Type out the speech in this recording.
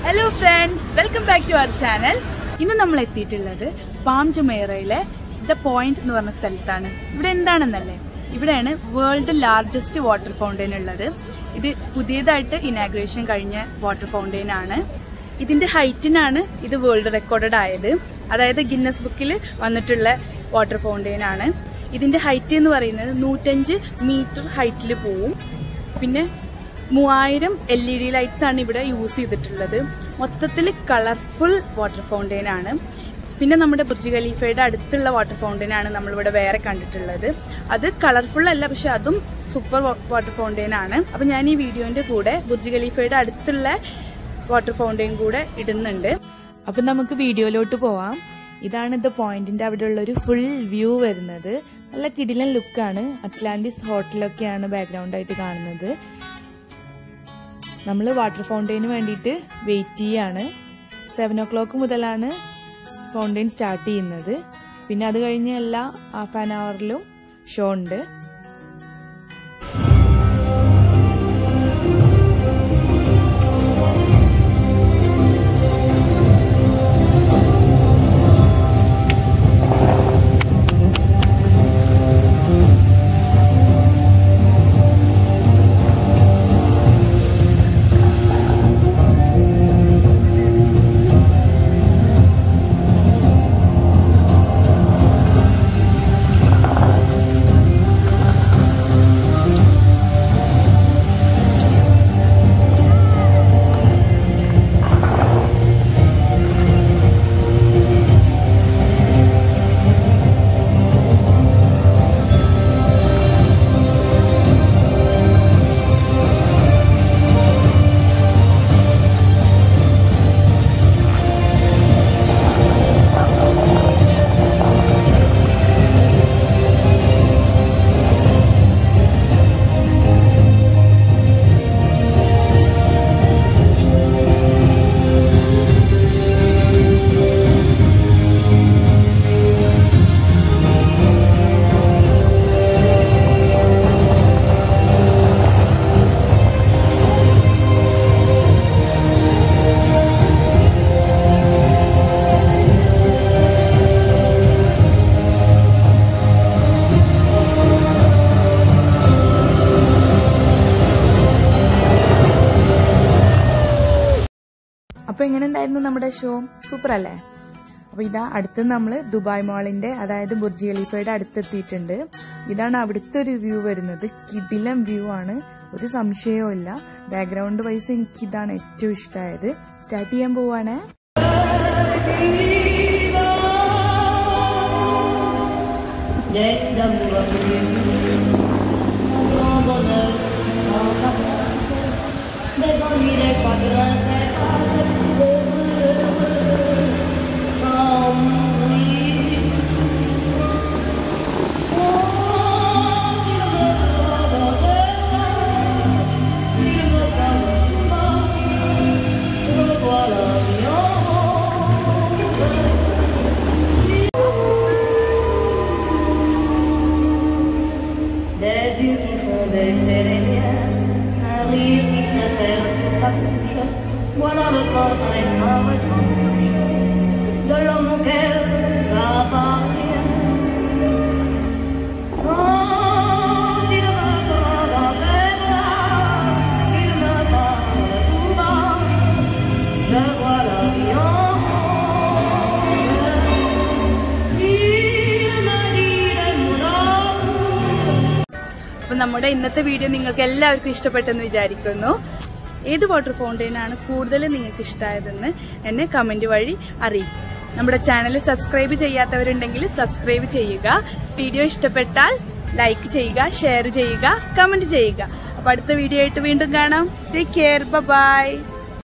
Hello friends welcome back to our channel ഇന്ന് നമ്മൾ എത്തിയിട്ടുള്ളത് പാം ജുമേറയിലെ ദ പോയിന്റ് എന്ന് പറഞ്ഞ സ്ഥലത്താണ് ഇവിടെ എന്താണെന്നല്ലേ ഇവിടെയാണ് വേൾഡ് ലാർജസ്റ്റ് വാട്ടർ ഫൗണ്ടെയിൻ ഉള്ളത് ഇത് പുതിയതായിട്ട് ഇനാഗ്രേഷൻ കഴിഞ്ഞ വാട്ടർ ഫൗണ്ടെയിൻ ആണ് ഇതിന്റെ ഹൈറ്റിനാണ് ഇത് വേൾഡ് റെക്കോർഡഡ് ആയത് അതായത് ഗിന്നസ് ബുക്കിൽ വന്നിട്ടുള്ള വാട്ടർ ഫൗണ്ടെയിൻ ആണ് ഇതിന്റെ ഹൈറ്റ് എന്ന് പറയുന്നത് നൂറ്റഞ്ച് മീറ്റർ ഹൈറ്റിൽ പോവും പിന്നെ മൂവായിരം എൽ ഇ ഡി ലൈറ്റ്സ് ആണ് ഇവിടെ യൂസ് ചെയ്തിട്ടുള്ളത് മൊത്തത്തിൽ കളർഫുൾ വാട്ടർ ഫൗണ്ടെയിൻ ആണ് പിന്നെ നമ്മുടെ ബുർജ് ഖലീഫയുടെ അടുത്തുള്ള വാട്ടർ ഫൗണ്ടെയിൻ ആണ് നമ്മളിവിടെ വേറെ കണ്ടിട്ടുള്ളത് അത് കളർഫുൾ അല്ല പക്ഷെ അതും സൂപ്പർ വാട്ടർ ഫൗണ്ടെയിൻ ആണ് അപ്പം ഞാൻ ഈ വീഡിയോൻ്റെ കൂടെ ബുർജ് ഖലീഫയുടെ അടുത്തുള്ള വാട്ടർ ഫൗണ്ടെയിൻ കൂടെ ഇടുന്നുണ്ട് അപ്പം നമുക്ക് വീഡിയോയിലോട്ട് പോവാം ഇതാണ് ദ പോയിന്റിന്റെ അവിടെ ഉള്ള ഒരു ഫുൾ വ്യൂ വരുന്നത് നല്ല കിടിലൻ ലുക്കാണ് അറ്റ്ലാന്റിസ് ഹോട്ടലൊക്കെയാണ് ബാക്ക്ഗ്രൗണ്ട് ആയിട്ട് കാണുന്നത് നമ്മൾ വാട്ടർ ഫൗണ്ടെയിന് വേണ്ടിയിട്ട് വെയിറ്റ് ചെയ്യാണ് സെവൻ ഒ ക്ലോക്ക് മുതലാണ് ഫൗണ്ടെയിൻ സ്റ്റാർട്ട് ചെയ്യുന്നത് പിന്നെ അത് കഴിഞ്ഞ് എല്ലാ ഹാഫ് ആൻ അവറിലും ഷോ ഉണ്ട് അപ്പൊ എങ്ങനെ ഉണ്ടായിരുന്നു നമ്മുടെ ഷോ സൂപ്പർ അല്ലേ അപ്പൊ ഇതാ അടുത്ത് നമ്മൾ ദുബായ് മോളിന്റെ അതായത് ബുർജ് ഖലീഫയുടെ അടുത്തെത്തിയിട്ടുണ്ട് ഇതാണ് അവിടുത്തെ ഒരു വ്യൂ വരുന്നത് കിടിലം വ്യൂ ആണ് ഒരു സംശയവും ഇല്ല ബാക്ക്ഗ്രൗണ്ട് വൈസ് എനിക്ക് ഇതാണ് ഏറ്റവും ഇഷ്ടമായത് സ്റ്റാർട്ട് ചെയ്യാൻ പോവാണ് Des yeux qui font baisser les miens, un rire qui s'appelle sur sa bouche. Voilà le portrait sans retouche de l'homme auquel j'appartiens. Quand il me prend dans ses bras, il me parle tout bas, je vois la vie en rose. Il me dit des mots d'amour. അപ്പൊ നമ്മുടെ ഇന്നത്തെ video നിങ്ങൾക്ക് എല്ലാവർക്കും ഇഷ്ടപ്പെട്ടെന്ന് വിചാരിക്കുന്നു ഏത് water fountain ആണ് കൂടുതൽ നിങ്ങൾക്ക് ഇഷ്ടമായതെന്ന് എന്നെ കമന്റ് വഴി അറിയിക്കും നമ്മുടെ ചാനൽ സബ്സ്ക്രൈബ് ചെയ്യാത്തവരുണ്ടെങ്കിൽ സബ്സ്ക്രൈബ് ചെയ്യുക വീഡിയോ ഇഷ്ടപ്പെട്ടാൽ ലൈക്ക് ചെയ്യുക ഷെയർ ചെയ്യുക കമന്റ് ചെയ്യുക അപ്പൊ അടുത്ത വീഡിയോ ആയിട്ട് വീണ്ടും കാണാം ടേക്ക് കെയർ ബൈ